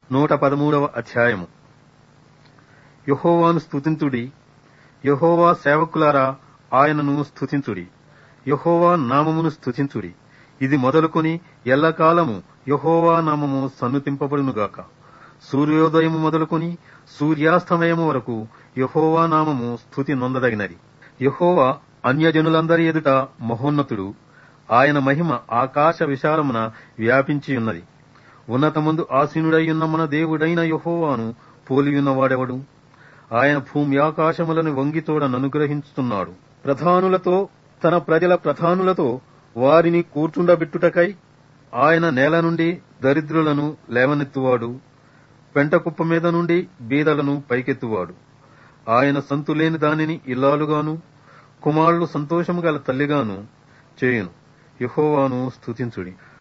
నూట పదమూడవ అధ్యాయము యహోవాను స్తుతించుడి యహోవా సేవకులారా ఆయనను స్తుతించుడి యహోవా నామమును స్తుతించుడి ఇది మొదలుకొని ఎల్లకాలము యహోవా నామము సన్నుతింపబడునుగాక సూర్యోదయము మొదలుకొని సూర్యాస్తమయము వరకు యహోవా నామము స్తుతి నొందదగినది యహోవా అన్యజనులందరి ఎదుట మహోన్నతుడు ఆయన మహిమ ఆకాశ విశాలమున వ్యాపించి ఉన్నది ఉన్నతమందు ఆసీనుడైయున్న మన దేవుడైన యహోవాను పోలియున్నవాడెవడు ఆయన భూమి ఆకాశములను వంగితోడననుగ్రహించుతున్నాడు ప్రధానులతో తన ప్రజల ప్రధానులతో వారిని కూర్చుండబెట్టుటకై ఆయన నేల నుండి దరిద్రులను లేవనెత్తువాడు పెంట కుప్ప మీద నుండి బీదలను పైకెత్తువాడు ఆయన సంతులేని దానిని ఇల్లాలుగాను కుమారులు సంతోషము గల తల్లిగాను చేయును యహోవాను స్తుతించుడి